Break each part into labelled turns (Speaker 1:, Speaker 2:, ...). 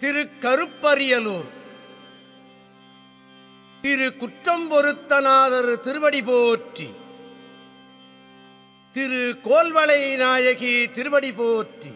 Speaker 1: திரு கருப்பரியலூர் திரு குற்றம் பொருத்தநாதர் திருவடி போற்றி திரு கோல்வளை நாயகி திருவடி போற்றி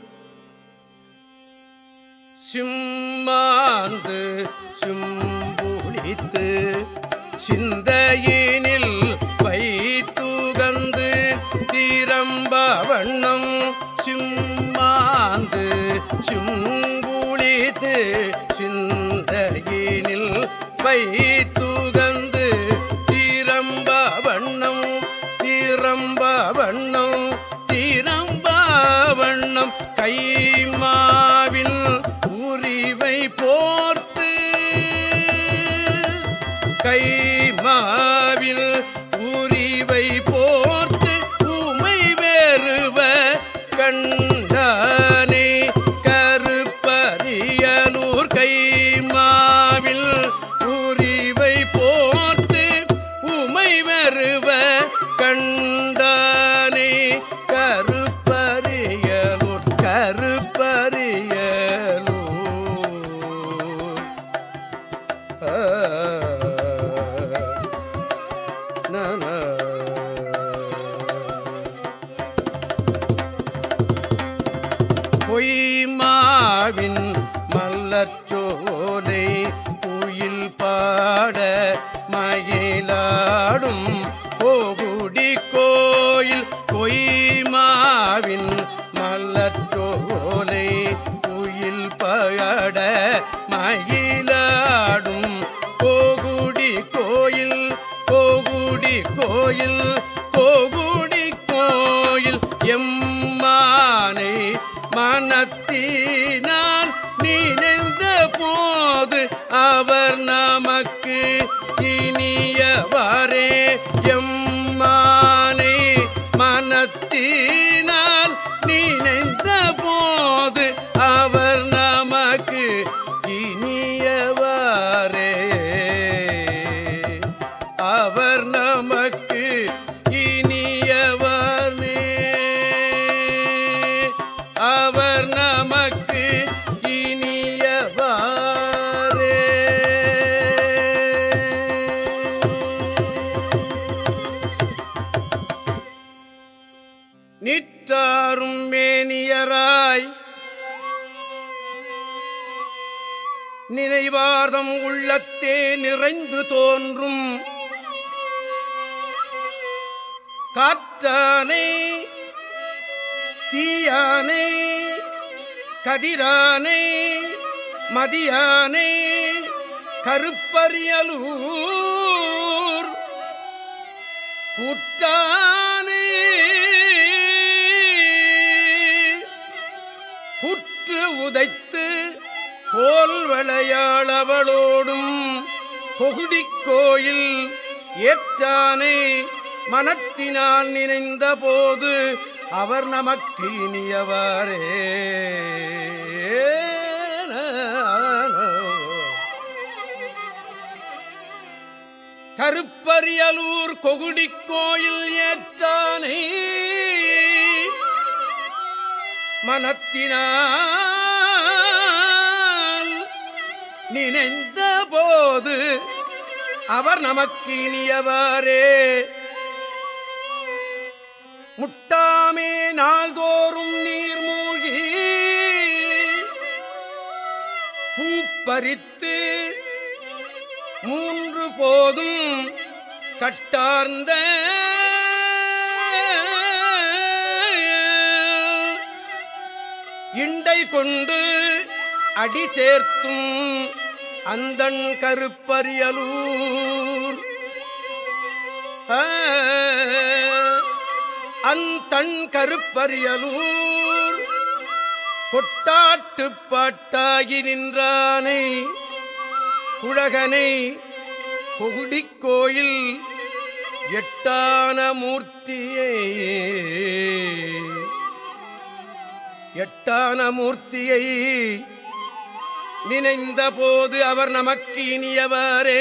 Speaker 1: சிம்மாந்து சிம்புளித்து சிந்தையினில் வைத்துகந்து தீரம்ப வண்ணம் சிம்மாந்து சிம்புளித்து சிந்தையினில் வைத்துகந்து தீரம்ப வண்ணம் தீரம்ப வண்ணம் தீரம்ப வண்ணம் கைமாவில் உரிவை போர்த்து கைமாவில் உரிவை போர்த்து உமை வேறுவ கண்டானே கருப்பரியலூர் கைமாவில் உரிவை போர்த்து உமை வருவ கண்டானே கருப்பரியலூர் கருப்பரியலூர் ஆ, நன. பொய்மாவின் மல்லச்சோலை குயில் பாட மயிலாடும் போகுடி கோயில் பொய்மாவின் மல்லச்சோலை குயில் பாட மயிலாடும் கோகுடி கோயில் கோகுடி கோயில் கோகுடி கோயில் எம்மானை மனத்தினான் நினைந்த போது அவர் நமக்கு இனியவரே எம்மானை மனத்தினால் நினைந்த போது அவர் நமக்கு இனியவரே அவர் நமக்கு இனியவனே அவர் நமக்கு இனியவாரே நிற்றாரும் மேனியராய் நினைவார்தம் உள்ளத்தே நிறைந்து தோன்றும் காற்றானை தீயானை கதிரானை மதியானை கருப்பரியலூர் கூட்டானே குற்று உதைத்து கோல் விளையாளவளோடும் கொகுடிக் கோயில் ஏற்றானை மனத்தினால் நினைந்த போது அவர் நமக்கு இனியவரே கருப்பரியலூர் கொகுடிக் கோயில் ஏற்றானை மனத்தினால் நினைந்த போது அவர் நமக்கு இனியவரே முட்டாமே நாள்தோறும் நீர் மூழ்கி பூப்பறித்து மூன்று போதும் கட்டார்ந்த இண்டை கொண்டு அடி சேர்த்தும் அந்தன் கருப்பரியலூர் ஆ, அந்தன் கருப்பரியலூர் கொட்டாட்டு பாட்டாகி நின்றானை குழகனை கொகுடிக் கோயில் எட்டான மூர்த்தியை எட்டான மூர்த்தியை நினைந்த போது அவர் நமக்கு இனியவரே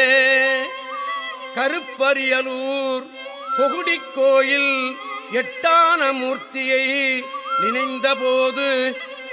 Speaker 1: கருப்பரியலூர் கொகுடிக் கோயில் எட்டான மூர்த்தியை நினைந்த போது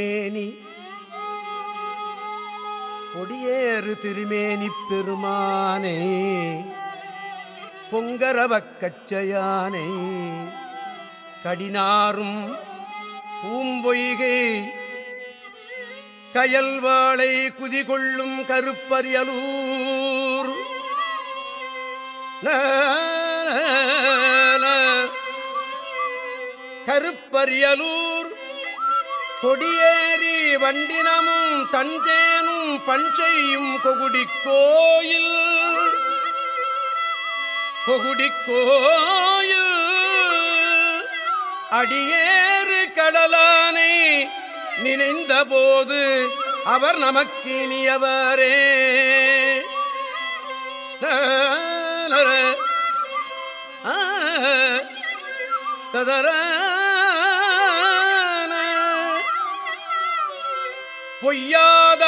Speaker 1: திருமேனி கொடியேறு திருமேனி பெருமானே பொங்கரவக் கச்சையானை கடினாரும் பூம்பொய்கை கயல்வாளை குதிகொள்ளும் கருப்பரியலூர் கருப்பரியலூர் கொடியேறி வண்டினமும் தஞ்சேனும் பஞ்சையும் கொகுடி கோயில் கொகுடி கோயில் அடியேறு கடலானை நினைந்த போது அவர் நமக்கு இனியவரே ஆ, ததர பொய்யாத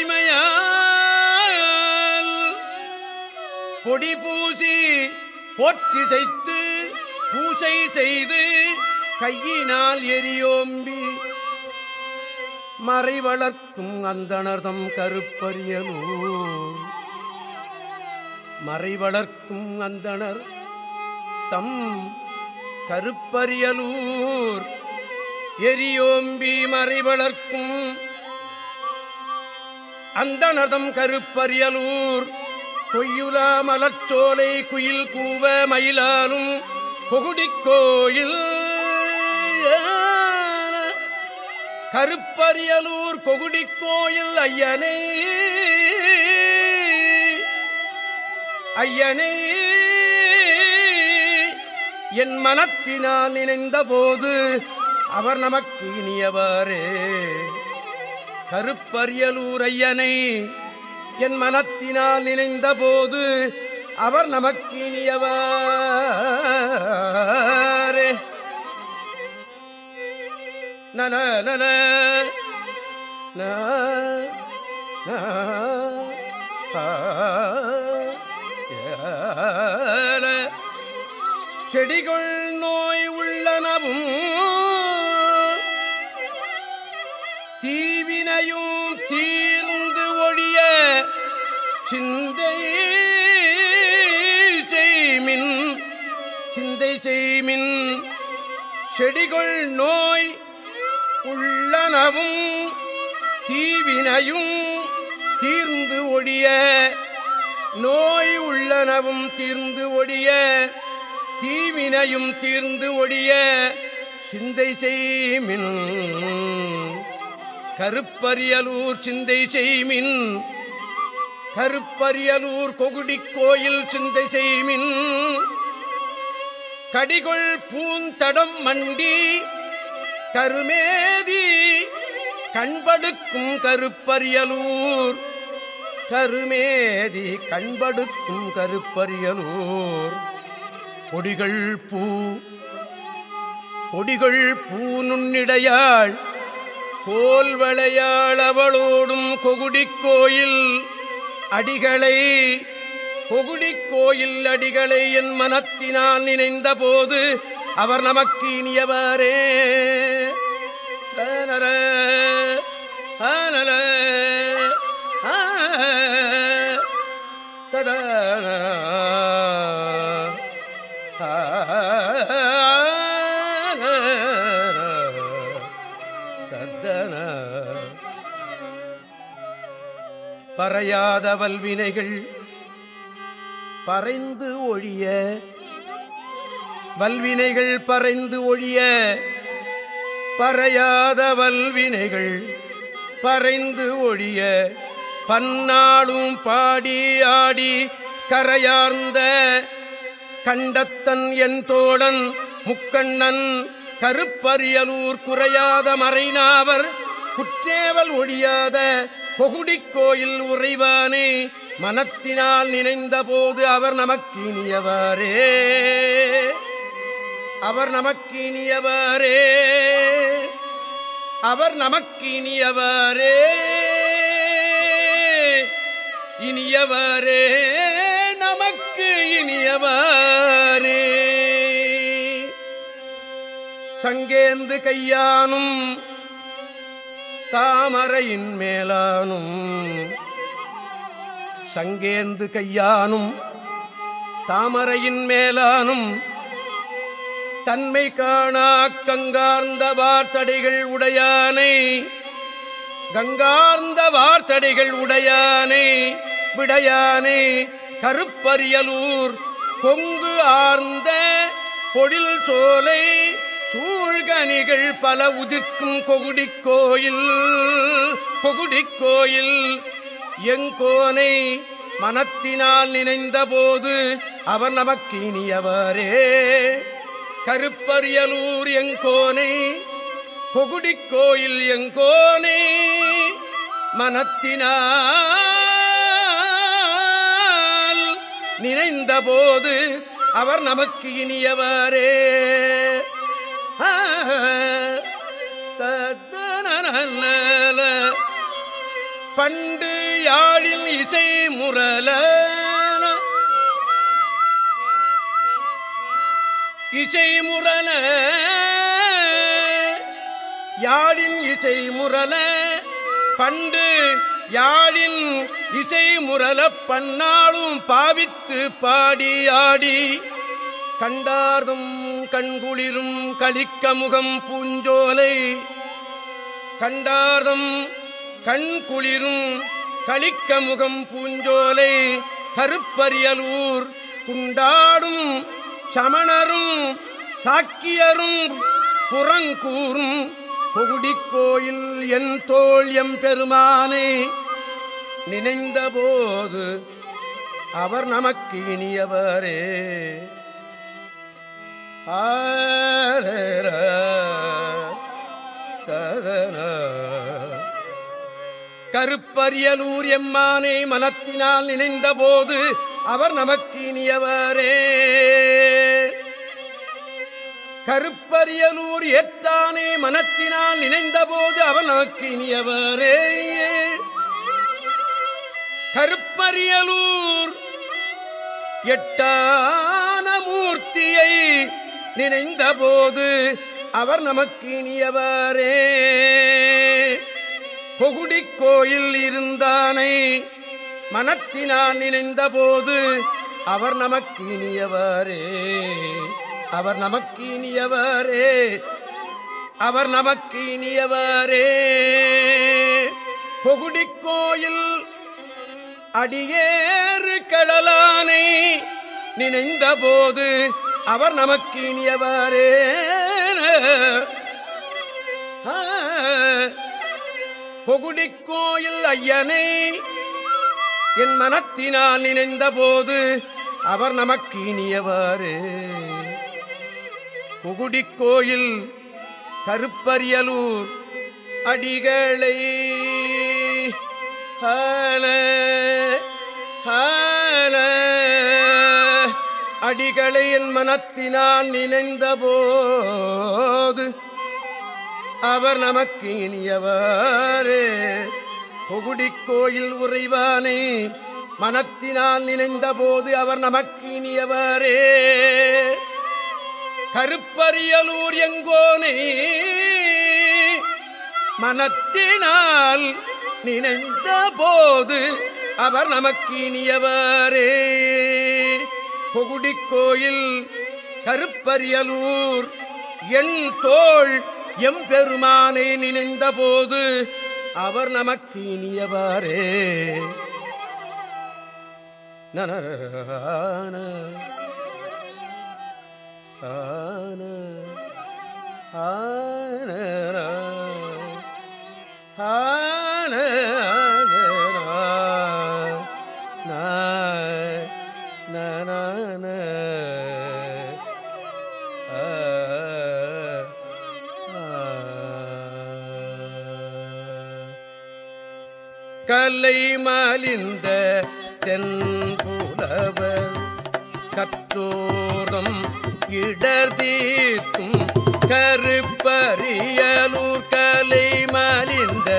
Speaker 1: வாய்மையால் பொடி பூசி போற்றி செய்து பூசை செய்து கையினால் எரியோம்பி மறை வளர்க்கும் அந்தணர்தம் கருப்பரியலூர் மறை வளர்க்கும் அந்தணர் தம் கருப்பரியலூர் எரியோம்பி மறை வளர்க்கும் அந்தணதம் கருப்பரியலூர் கொய்யுலா மலச்சோலை குயில் கூவ மயிலாலும் கொகுடிக் கோயில் கருப்பரியலூர் கொகுடிக் கோயில் ஐயனை ஐயனை என் மனத்தினால் நினைந்த போது அவர் நமக்கு இனியவரே கருப்பரியலூர் ஐயனை என் மனத்தினால் நினைந்த போது அவர் நமக்கு இனியவரே நல நல ந, ந, ஆ, ஏல. செடிகள் நோய் உள்ளனவும் தீவினையும் தீர்ந்து ஒழிய சிந்தை செய்மின் சிந்தை செய்மின் செடிகள் நோய் உள்ளனவும் தீவினையும் தீர்ந்து ஒழிய நோய் உள்ளனவும் தீர்ந்து ஒழிய தீவினையும் தீர்ந்து ஒழிய சிந்தை செய்மின் கருப்பரியலூர் சிந்தை செய்மின் கருப்பரியலூர் கொகுடிக் கோயில் சிந்தை செய்மின் கடிகொள் பூந்தடம் மண்டி கருமேதி கண்படுக்கும் கருப்பரியலூர் கருமேதி கண்படுக்கும் கருப்பரியலூர் கொடிகள் பூ கொடிகள் பூ நுண்ணிடையாள் கோல் வளையாள் அவளோடும் கொகுடிக் கோயில் அடிகளை கொகுடிக் கோயில் அடிகளை என் மனத்தினால் நினைந்த போது அவர் நமக்கு இனியவரே தனர ஆனல ஆ ததன தத்தன பறையாத வல்வினைகள் பறைந்து ஒழிய வல்வினைகள் பறைந்து ஒழிய பறையாத வல்வினைகள் பறைந்து ஒழிய பன்னாளும் பாடி ஆடி கரையார்ந்த கண்டத்தன் என் தோழன் முக்கண்ணன் கருப்பரியலூர் குறையாத மறைநாவர் குற்றேவல் ஒழியாத பொகுடிக் கோயில் உறைவானே மனத்தினால் நினைந்த போது அவர் நமக்கு இனியவாரே அவர் நமக்கு இனியவாரே அவர் நமக்கு இனியவாரே இனியவரே நமக்கு இனியவரே சங்கேந்து கையானும் தாமரையின் மேலானும் சங்கேந்து கையானும் தாமரையின் மேலானும் தன்மை காணா கங்கார்ந்த வார்த்தடைகள் உடையானை கங்கார்ந்த வார்த்தடைகள் உடையானை விடையானை கருப்பரியலூர் பொங்கு ஆர்ந்த பொழில் சோலை சூழ்கனிகள் பல உதிர்க்கும் கொகுடிக் கோயில் கொகுடிக் கோயில் எங்கோனை மனத்தினால் நினைந்த போது அவர் நமக்கு இனியவரே கருப்பரியலூர் எங்கோனை கொகுடிக் கோயில் எங்கோனை மனத்தினால் நினைந்த போது அவர் நமக்கு இனியவரே ஆ, தத்தனனனல. பண்டு யாழில் இசை முரல இசை முரல யாழின் இசை முரல பண்டு யாழின் இசை முரல பன்னாளும் பாவித்து பாடி ஆடி கண்டார்தும் கண்குளிரும் கலிக்க முகம் பூஞ்சோலை கண்டார்தும் கண்குளிரும் கலிக்க முகம் பூஞ்சோலை கருப்பரியலூர் குண்டாடும் சமணரும் சாக்கியரும் புறங்கூறும் கொகுடிக் கோயில் என் தோள் எம் பெருமானை நினைந்தபோது அவர் நமக்கு இனியவரே ஆரர ததன கருப்பரியலூர் எம்மானை மனத்தினால் நினைந்தபோது அவர் நமக்கு இனியவரே கருப்பரியலூர் ஏத்தானே மனத்தினால் நினைந்தபோது அவர் நமக்கு இனியவரே கருப்பரியலூர் எட்டான மூர்த்தியை நினைந்தபோது அவர் நமக்கு இனியவரே கொகுடிக் கோயில் இருந்தானை மனத்தினால் நினைந்தபோது அவர் நமக்கு இனியவரே அவர் நமக்கு இனியவரே அவர் நமக்கு இனியவரே கொகுடிக் கோயில் அடியேறு கடலானை நினைந்தபோது அவர் நமக்கு இனியவரே ஆ, பொகுடிக் கோயில் ஐயனை என் மனத்தினால் நினைந்தபோது அவர் நமக்கு இனியவாறு புகுடிக் கோயில் கருப்பரியலூர் அடிகளை ஹால, ஹால, அடிகளை என் மனத்தினால் நினைந்தபோது அவர் நமக்கு இனியவாறு புகுடிக் கோயில் உறைவானை மனத்தினால் நினைந்தபோது அவர் நமக்கு இனியவரே கருப்பரியலூர் எங்கோனை மனத்தினால் நினைந்த போது அவர் நமக்கு இனியவரே பொகுடிக் கோயில் கருப்பரியலூர் என் தோள் எம்பெருமானை நினைந்த போது அவர் நமக்கு இனியவரே நனரான ஆன ஆன ஆன கலை மலிந்த தென்புலவர் கற்றோதம் இடர்தீர்க்கும் கருப்பரியலூர் கலை மலிந்த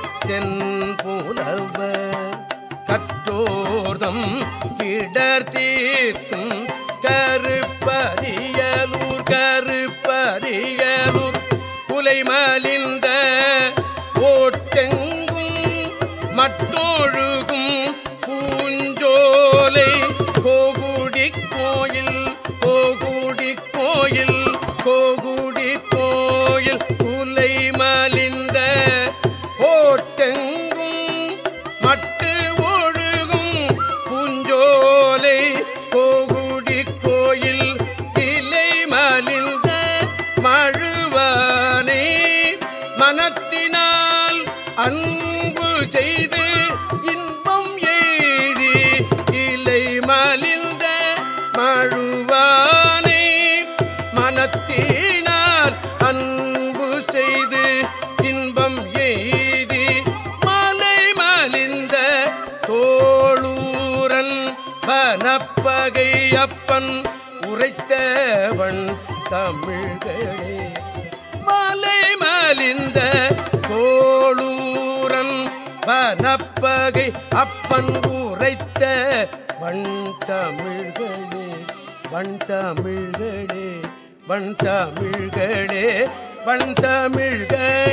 Speaker 1: தென்புலவர் கற்றோதம் இடர்தீர்க்கும் கருப்பரியலூர் கருப்பரியலூர் குலை மலிந்த ஓட்டெங்கும் மட்டொழுகும் பூஞ்சோலை கோகுடி கோயில் கோகுடி கோயில் கோகுடி கோயில் குலை மலிந்த ஓட்டெங்கும் மட்டு ஒழுகும் பூஞ்சோலை கோகுடி கோயில் இலை மலிந்த மழுவானை மனத்தினால் அன்பு செய்து இன்பம் எய்தி இலை மலிந்த மழுவானை மனத்தினால் அன்பு செய்து இன்பம் எய்தி மலை மலிந்த தோளூரன் பனப்பகை அப்பன் உரைத்தவன் தமிழ்களே மலை மலிந்த தோளூரன் வனப்பகை அப்பன் உரைத்த வண் தமிழ்களே வண் தமிழ்களே வண் தமிழ்களே வண் தமிழ்களே